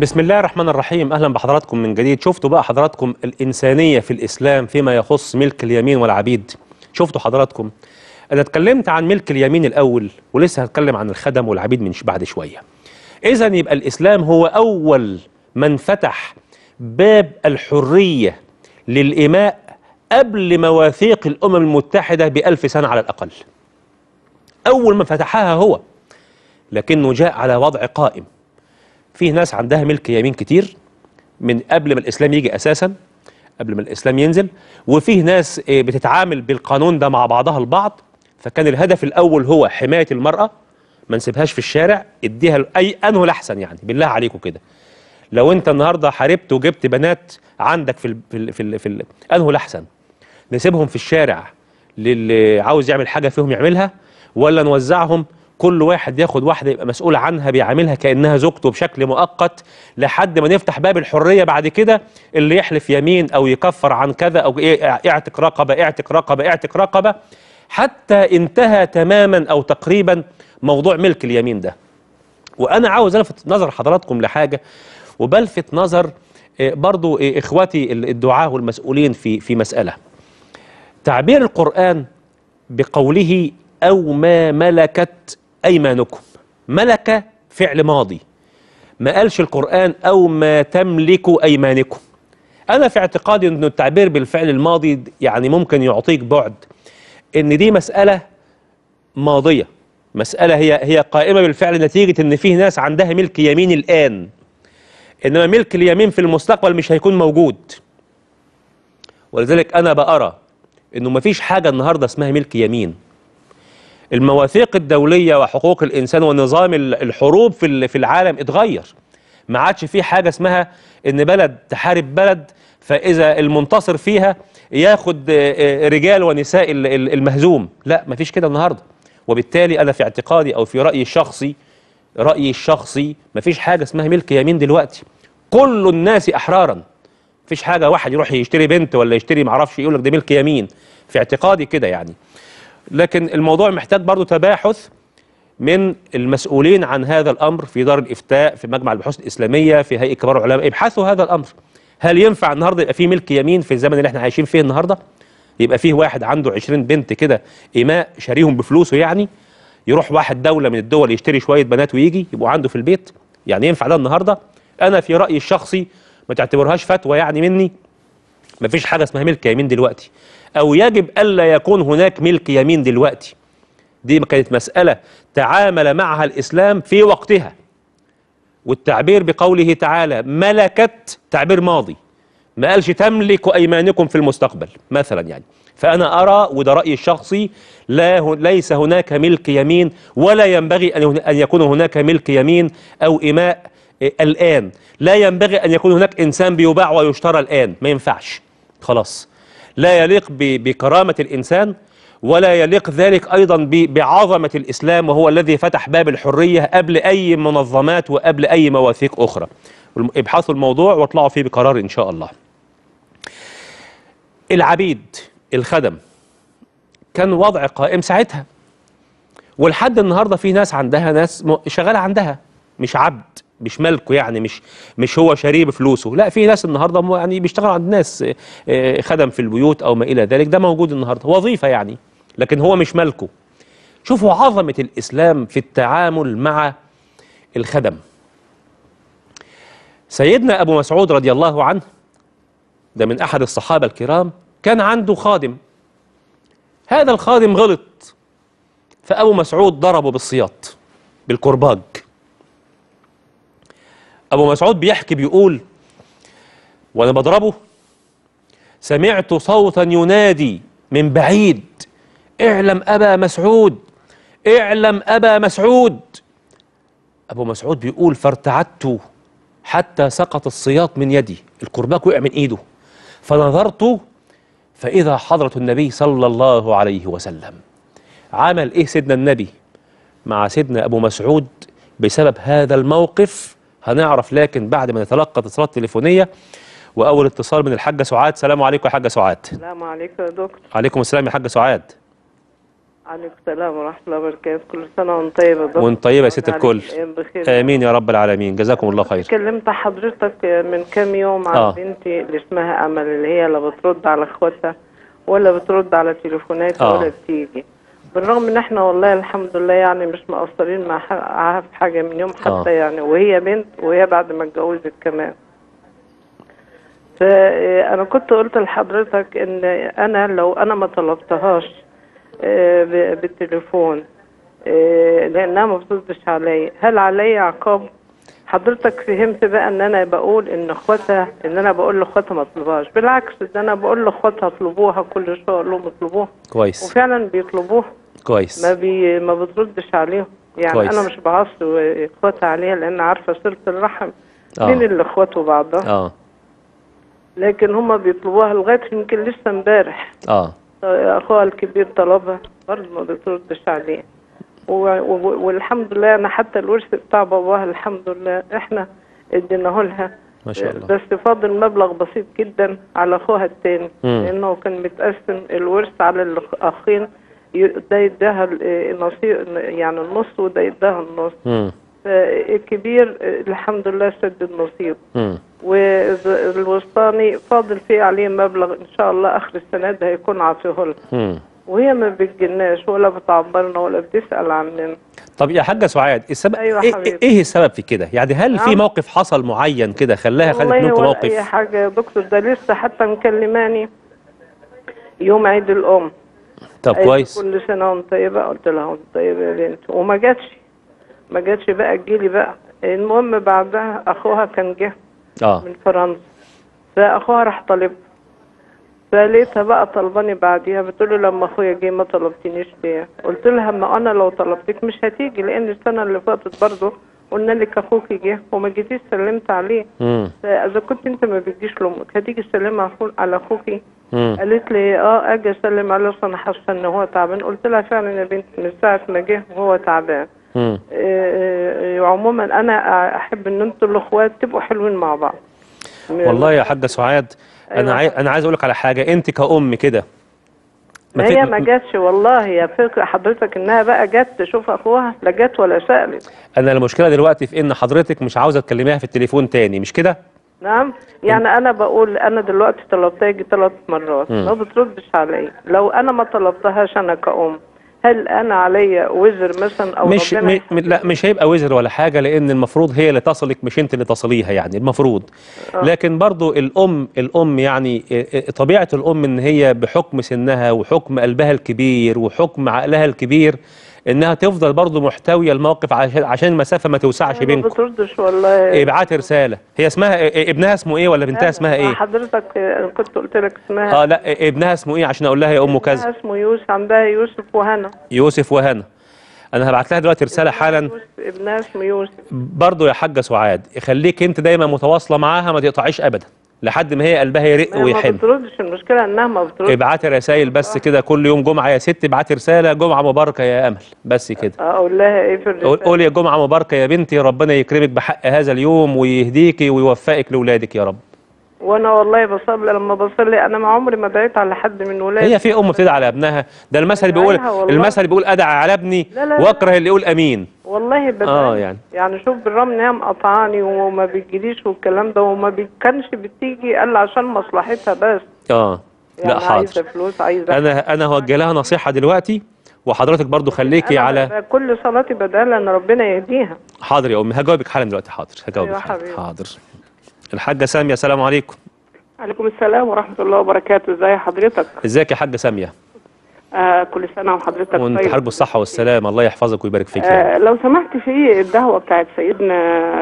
بسم الله الرحمن الرحيم اهلا بحضراتكم من جديد شفتوا بقى حضراتكم الانسانيه في الاسلام فيما يخص ملك اليمين والعبيد شفتوا حضراتكم انا اتكلمت عن ملك اليمين الاول ولسه هتكلم عن الخدم والعبيد من بعد شويه اذا يبقى الاسلام هو اول من فتح باب الحريه للاماء قبل مواثيق الامم المتحده بألف سنه على الاقل اول من فتحها هو لكنه جاء على وضع قائم في ناس عندها ملك يمين كتير من قبل ما الاسلام يجي اساسا قبل ما الاسلام ينزل وفيه ناس آه، بتتعامل بالقانون ده مع بعضها البعض فكان الهدف الاول هو حمايه المراه ما نسيبهاش في الشارع اديها ل- اي انه الاحسن يعني بالله عليكم كده لو انت النهارده حاربت وجبت بنات عندك في ال في ال في, ال في ال انه الاحسن نسيبهم في الشارع للي عاوز يعمل حاجه فيهم يعملها ولا نوزعهم كل واحد ياخد واحده يبقى مسؤول عنها بيعاملها كانها زوجته بشكل مؤقت لحد ما نفتح باب الحريه بعد كده اللي يحلف يمين او يكفر عن كذا او إيه اعتق رقبه اعتق رقبه اعتق رقبه حتى انتهى تماما او تقريبا موضوع ملك اليمين ده وانا عاوز الفت نظر حضراتكم لحاجه وبلفت نظر آه، برضو آه، اخواتي الدعاه والمسؤولين في في مساله تعبير القرآن بقوله أو ما ملكت أيمانكم ملك فعل ماضي ما قالش القرآن أو ما تملك أيمانكم أنا في اعتقادي أن التعبير بالفعل الماضي يعني ممكن يعطيك بعد أن دي مسألة ماضية مسألة هي هي قائمة بالفعل نتيجة أن فيه ناس عندها ملك يمين الآن إنما ملك اليمين في المستقبل مش هيكون موجود ولذلك انا بأرى انه مفيش حاجه النهارده اسمها ملك يمين المواثيق الدوليه وحقوق الانسان ونظام ال- الحروب في ال- في العالم اتغير ما عادش في حاجه اسمها ان بلد تحارب بلد فاذا المنتصر فيها ياخد آه، آه، رجال ونساء ال- ال- المهزوم لا مفيش كده النهارده وبالتالي انا في اعتقادي او في رايي الشخصي رايي الشخصي مفيش حاجه اسمها ملك يمين دلوقتي كل الناس احرارا مفيش حاجه واحد يروح يشتري بنت ولا يشتري معرفش يقول لك ده ملك يمين في اعتقادي كده يعني لكن الموضوع محتاج برضو تباحث من المسؤولين عن هذا الامر في دار الافتاء في مجمع البحوث الاسلاميه في هيئه كبار العلماء ابحثوا هذا الامر هل ينفع النهارده يبقى فيه ملك يمين في الزمن اللي احنا عايشين فيه النهارده يبقى فيه واحد عنده 20 بنت كده اماء شاريهم بفلوسه يعني يروح واحد دوله من الدول يشتري شويه بنات ويجي يبقوا عنده في البيت يعني ينفع ده النهارده انا في رايي الشخصي ما تعتبرهاش فتوى يعني مني مفيش حاجه اسمها ملك يمين دلوقتي او يجب الا يكون هناك ملك يمين دلوقتي دي كانت مساله تعامل معها الاسلام في وقتها والتعبير بقوله تعالى ملكت تعبير ماضي ما قالش تملك ايمانكم في المستقبل مثلا يعني فانا ارى وده رايي الشخصي لا ه- ليس هناك ملك يمين ولا ينبغي ان ان يكون هناك ملك يمين او اماء إيه، الان لا ينبغي ان يكون هناك انسان بيباع ويشترى الان ما ينفعش خلاص لا يليق ب- بكرامه الانسان ولا يليق ذلك ايضا ب- بعظمه الاسلام وهو الذي فتح باب الحريه قبل اي منظمات وقبل اي مواثيق اخرى ابحثوا الموضوع واطلعوا فيه بقرار ان شاء الله العبيد الخدم كان وضع قائم ساعتها ولحد النهارده في ناس عندها ناس م- شغاله عندها مش عبد مش ملكه يعني مش مش هو شاريه بفلوسه لا في ناس النهارده م- يعني بيشتغلوا عند ناس آه، آه، خدم في البيوت او ما الى ذلك ده موجود النهارده وظيفه يعني لكن هو مش ملكه شوفوا عظمه الاسلام في التعامل مع الخدم سيدنا ابو مسعود رضي الله عنه ده من احد الصحابه الكرام كان عنده خادم هذا الخادم غلط فابو مسعود ضربه بالسياط بالكرباج ابو مسعود بيحكي بيقول وانا بضربه سمعت صوتا ينادي من بعيد اعلم ابا مسعود اعلم ابا مسعود ابو مسعود بيقول فارتعدت حتى سقط السياط من يدي الكرباج وقع من ايده فنظرت فاذا حضره النبي صلى الله عليه وسلم عمل ايه سيدنا النبي مع سيدنا ابو مسعود بسبب هذا الموقف هنعرف لكن بعد ما نتلقى اتصالات تليفونيه واول اتصال من الحاجه سعاد سلام عليكم يا حاجه سعاد السلام عليكم يا دكتور عليكم السلام يا حاجه سعاد عليكم السلام ورحمة الله وبركاته كل سنة وانت طيبة دكتور. وانت طيبة يا ست عليك الكل أيام بخير امين يا رب العالمين جزاكم الله خير كلمت حضرتك من كام يوم عن آه. بنتي اللي اسمها أمل اللي هي لا بترد على اخواتها ولا بترد على تليفوناتها آه. ولا بتيجي بالرغم ان احنا والله الحمد لله يعني مش مقصرين مع ح- معاها في حاجة من يوم حتى آه. يعني وهي بنت وهي بعد ما اتجوزت كمان فأنا كنت قلت لحضرتك إن أنا لو أنا ما طلبتهاش آه، ب- بالتليفون آه، لأنها ما بتردش عليا هل عليا عقاب؟ حضرتك فهمت بقى ان انا بقول ان اخواتها ان انا بقول لاخواتها ما اطلبهاش بالعكس ان انا بقول لاخواتها اطلبوها كل شويه اقول لهم اطلبوها كويس وفعلا بيطلبوها ما كويس بي ما بتردش عليهم يعني كويس. انا مش بعصي اخواتها عليها لان عارفه صله الرحم آه. بين الاخوات وبعضها اه لكن هما بيطلبوها لغايه يمكن لسه امبارح اه اخوها الكبير طلبها برضه ما بتردش عليه و- و- والحمد لله انا حتى الورث بتاع باباها الحمد لله احنا اديناه لها ما شاء الله بس فاضل مبلغ بسيط جدا على اخوها التاني مم. لانه كان متقسم الورث على الاخين ي- ده يداها ال- نصيب يعني النص وده يداها النص امم فالكبير الحمد لله سد النصيب امم والوسطاني فاضل فيه عليه مبلغ ان شاء الله اخر السنه ده هيكون عاطيه لها امم وهي ما بتجيلناش ولا بتعبرنا ولا بتسال عننا طب يا حاجه سعاد السبب أيوة ايه, حبيبي. ايه السبب في كده يعني هل في نعم. موقف حصل معين كده خلاها خدت والله منكم ولا اي موقف حاجه يا دكتور ده لسه حتى مكلماني يوم عيد الام طب قالت كويس كل سنه وانت طيبه قلت لها وانت طيبه يا بنت وما جاتش ما جاتش بقى تجيلي بقى المهم بعدها اخوها كان جه اه من فرنسا فاخوها راح طالب فلقيتها بقى طلباني بعديها بتقول له لما اخويا جه ما طلبتنيش ليه قلت لها ما انا لو طلبتك مش هتيجي لان السنه اللي فاتت برضه قلنا لك اخوك جه وما جيتيش سلمت عليه امم فاذا كنت انت ما بتجيش لامك هتيجي تسلمي على أخو- على اخوكي امم قالت لي اه اجي اسلم عليه اصل انا حاسه ان هو تعبان قلت لها فعلا يا بنت من ساعه ما جه وهو تعبان امم آه، آه، عموما انا احب ان انتوا الاخوات تبقوا حلوين مع بعض والله يا حاجه سعاد انا أيوة. عايز انا عايز اقول لك على حاجه انت كأم كده ما في- هي ما جاتش والله يا فكرة حضرتك انها بقى جت تشوف اخوها لا جت ولا سألت انا المشكله دلوقتي في ان حضرتك مش عاوزه تكلميها في التليفون تاني مش كده نعم يعني انا بقول انا دلوقتي طلبتها يجي ثلاث مرات مم. ما بتردش عليا لو انا ما طلبتهاش انا كأم هل انا عليا وزر مثلا او مش ربنا م... م- لا مش هيبقى وزر ولا حاجه لان المفروض هي اللي تصلك مش انت اللي تصليها يعني المفروض لكن برضو الام الام يعني إيه- إيه طبيعه الام ان هي بحكم سنها وحكم قلبها الكبير وحكم عقلها الكبير انها تفضل برضو محتويه الموقف عشان عشان المسافه ما توسعش ما بينكم بتردش والله ابعتي رساله هي اسمها إيه- إيه- ابنها اسمه ايه ولا بنتها اسمها ايه حضرتك آه، كنت قلت لك اسمها اه لا إيه- ابنها اسمه ايه عشان اقول لها يا ام كذا اسمها اسمه يوسف عندها يوسف وهنا يوسف وهنا انا هبعت لها دلوقتي رساله حالا يوسف ابنها اسمه يوسف برضه يا حاجه سعاد خليك انت دايما متواصله معاها ما تقطعيش ابدا لحد ما هي قلبها يرق ما هي ما ويحن بتردش المشكلة انها ما بتردش ابعتي رسائل بس كده كل يوم جمعه يا ست ابعتي رساله جمعه مباركه يا امل بس كده اقول لها ايه في قول الرسالة قولي يا جمعه مباركه يا بنتي ربنا يكرمك بحق هذا اليوم ويهديكي ويوفقك لاولادك يا رب وانا والله بصلي لما بصلي انا ما عمري ما دعيت على حد من ولادي هي في ام بتدعي على ابنها ده المثل بيقول بدعيها والله. المثل بيقول ادعى على ابني لا لا لا. واكره اللي يقول امين والله بدعي اه يعني يعني شوف بالرغم ان هي مقطعاني وما بتجيليش والكلام ده وما بي- كانش بتيجي الا عشان مصلحتها بس اه يعني لا حاضر عايزه فلوس عايزه انا انا هوجه لها نصيحه دلوقتي وحضرتك برضو خليكي أنا على ب- كل صلاتي بدعي لها ان ربنا يهديها حاضر يا امي هجاوبك حالا دلوقتي حاضر هجاوبك أيوة حالا حبيبي. حاضر الحاجه ساميه السلام عليكم عليكم السلام ورحمة الله وبركاته ازي حضرتك ازيك يا حاجه ساميه آه كل سنة وحضرتك وانت طيب حرب الصحه والسلام الله يحفظك ويبارك فيك يا آه رب. لو سمحت في الدعوة بتاعت سيدنا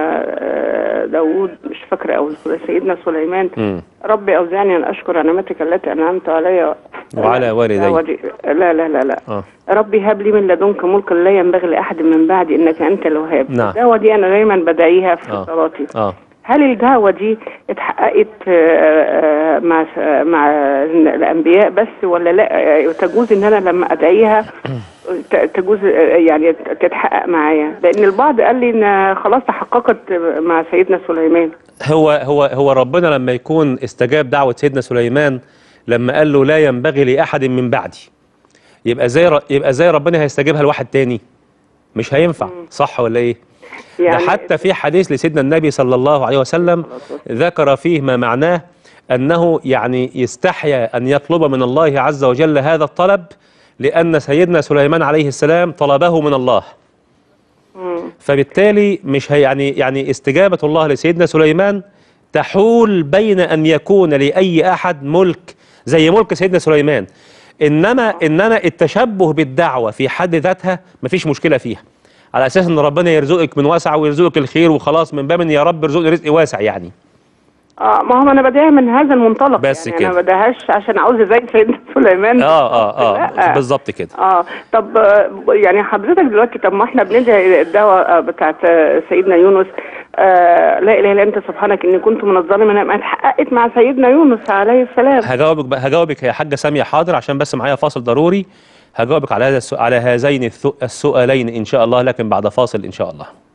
آه داوود مش فاكرة أو سيدنا سليمان مم. ربي أوزعني أن أشكر نعمتك التي أنعمت علي وعلى والدي. الدعوة دي- لا لا لا لا اه ربي هب لي من لدنك ملكا لا ينبغي لأحد من بعدي إنك أنت الوهاب نعم. الدعوة دي أنا دايما بدعيها في آه. صلاتي اه هل الدعوة دي اتحققت آه، آه، مع مع الأنبياء بس ولا لا آه، تجوز إن أنا لما أدعيها ت- تجوز آه، يعني تتحقق معايا لأن البعض قال لي إن خلاص تحققت مع سيدنا سليمان هو هو هو ربنا لما يكون استجاب دعوه سيدنا سليمان لما قال له لا ينبغي لاحد من بعدي يبقى زي ر... يبقى زي ربنا هيستجيبها لواحد تاني مش هينفع صح ولا ايه ده حتى في حديث لسيدنا النبي صلى الله عليه وسلم ذكر فيه ما معناه أنه يعني يستحيا أن يطلب من الله عز وجل هذا الطلب لأن سيدنا سليمان عليه السلام طلبه من الله فبالتالي مش هي يعني يعني استجابة الله لسيدنا سليمان تحول بين أن يكون لأي أحد ملك زي ملك سيدنا سليمان إنما إنما التشبه بالدعوة في حد ذاتها مفيش مشكلة فيها على أساس إن ربنا يرزقك من واسع ويرزقك الخير وخلاص من باب إن يا رب ارزقني رزق واسع يعني اه ما هو انا بديها من هذا المنطلق بس يعني كده. انا ما بديهاش عشان عاوز زي سيدنا سليمان اه اه اه لا. بالظبط كده اه طب آه، يعني حضرتك دلوقتي طب ما احنا بندعي الدعوه آه، بتاعت آه، سيدنا يونس آه لا اله الا انت سبحانك اني كنت من الظالمين ما اتحققت مع سيدنا يونس عليه السلام هجاوبك بقى هجاوبك يا حاجة سامية حاضر عشان بس معايا فاصل ضروري هجاوبك على هذا السؤال على هذين الث- السؤالين إن شاء الله لكن بعد فاصل إن شاء الله